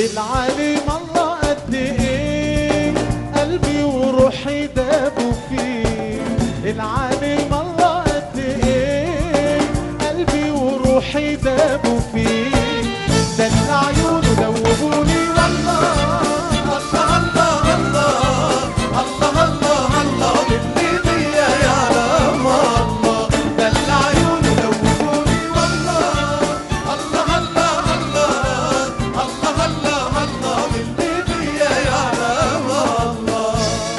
العالم الله قد ايه قلبي وروحي دابوا فيه العالم الله قد ايه قلبي وروحي دابوا فيه ده اللي عيونه دوبوني والله الله الله الله الله الله الله اللي بيا يعلم الله ده اللي عيونه دوبوني والله الله الله الله الله الله الله اللي بيا يعلم الله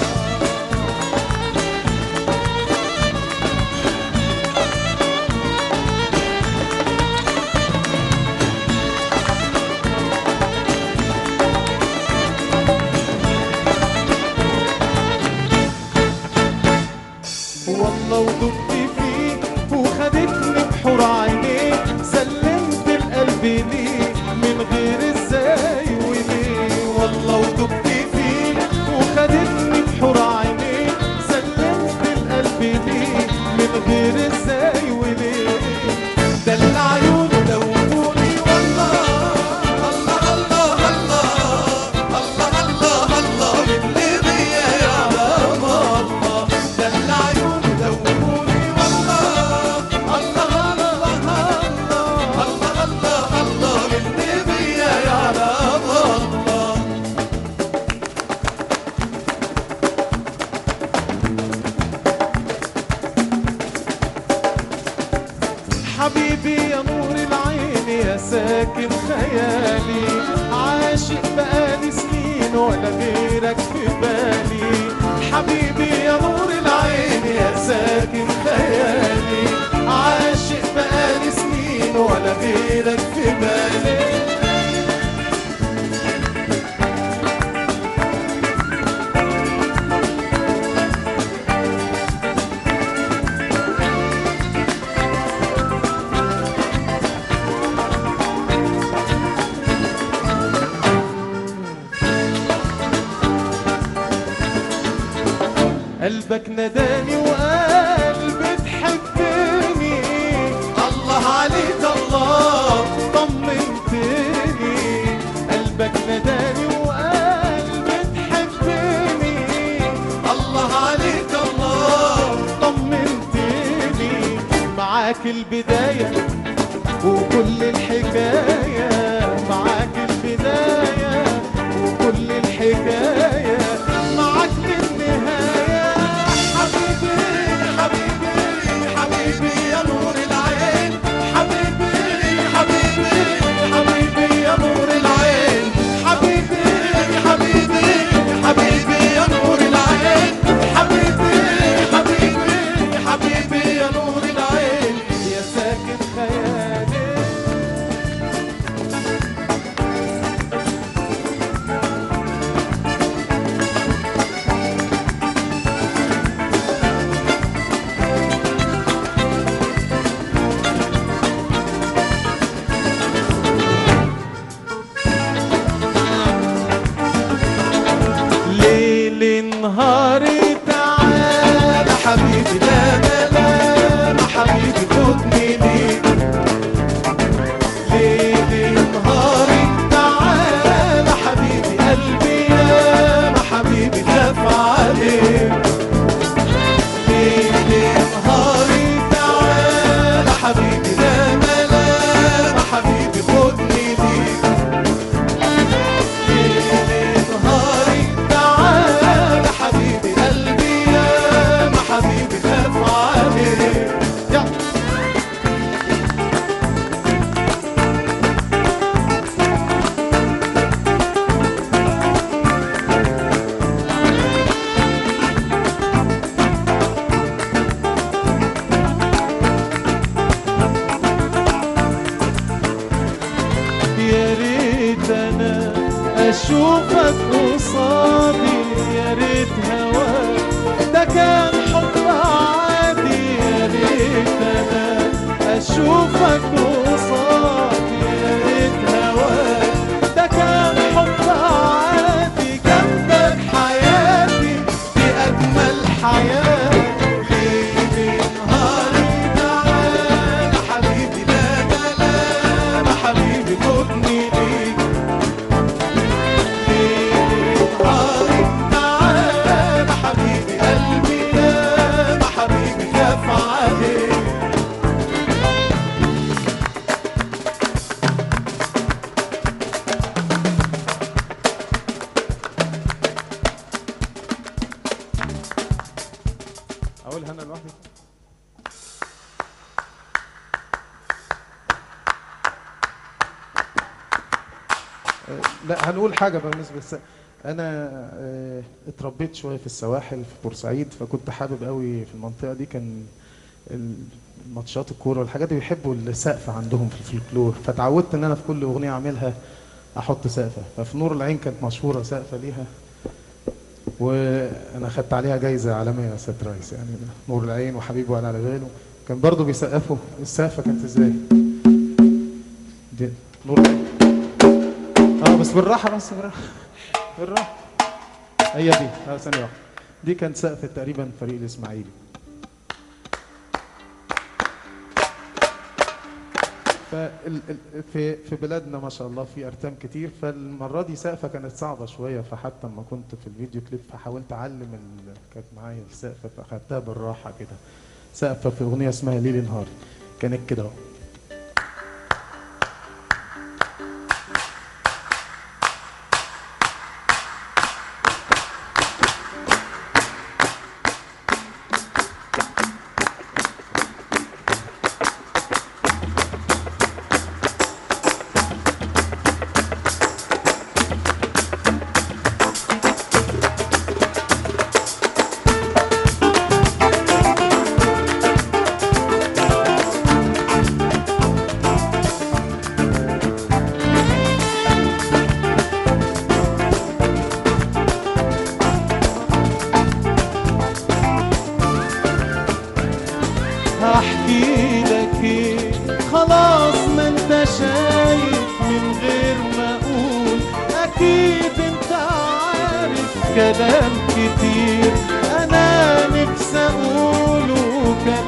والله ودقت فيه وخدتني بحور عينيه سلمت القلب ليه من غير ازاي وليه والله ودقت فيه وخدتني بحور عينيه سلمت القلب ليه من غير ازاي وليه ده اللي عيونه دوبوني والله الله الله الله الله الله الله اللي بيا يعلم الله ده اللي عيونه دوبوني والله الله الله الله الله الله الله اللي بيا يعلم الله حبيبي يا نور العين يا ساكن خيالي عاشق بقالي سنين ولا غيرك في بالي حبيبي يا نور العين يا ساكن خيالي عاشق بقالي سنين ولا غيرك في بالي قلبك نداني وقال بتحبني الله عليك الله طمنتني قلبك نداني وقال بتحبني الله عليك الله طمنتني معاك البداية وكل الحكاية معاك البداية وكل الحكاية معاك للنهاية حبيبي حبيبي حبيبي يا نور العين حبيبي حبيبي حبيبي يا نور العين حبيبي حبيبي حبيبي يا نور العين حبيبي حبيبي حبيبي يا نور العين يا ساكن خيالي ليل نهاري تعال حبيبي لا لا لا ما حبيبي خدني ليك ليل نهاري تعال حبيبي قلبي يا ما حبيبي خاف عليك ليل نهاري تعال حبيبي لا لا لا ما حبيبي خدني ليك ليل نهاري تعال حبيبي اقولها انا لوحدي آه، لا هنقول حاجه بالنسبه للس... انا آه، اتربيت شويه في السواحل في بورسعيد فكنت حابب قوي في المنطقه دي كان الماتشات الكوره والحاجات دي بيحبوا السقف عندهم في الفلكلور فتعودت ان انا في كل اغنيه اعملها احط سقفه ففي نور العين كانت مشهوره سقفه ليها وانا خدت عليها جايزه عالميه يا سيد رئيس يعني نور العين وحبيبي وانا على باله كان برضو بيسقفوا السقفه كانت ازاي دي نور العين اه بس بالراحه بس بالراحه بالراحه هي دي اه ثانيه واحده دي كانت سقف تقريبا فريق الاسماعيلي فال- ال- في في بلادنا ما شاء الله في ارتام كتير فالمره دي سقفه كانت صعبه شويه فحتى لما كنت في الفيديو كليب فحاولت اعلم ال... كانت معايا السقفه فاخدتها بالراحه كده سقفه في اغنيه اسمها ليل نهار كانت كده اهو هحكي لك ايه خلاص ما انت شايف من غير ما اقول اكيد انت عارف كلام كتير انا نفسي اقوله كان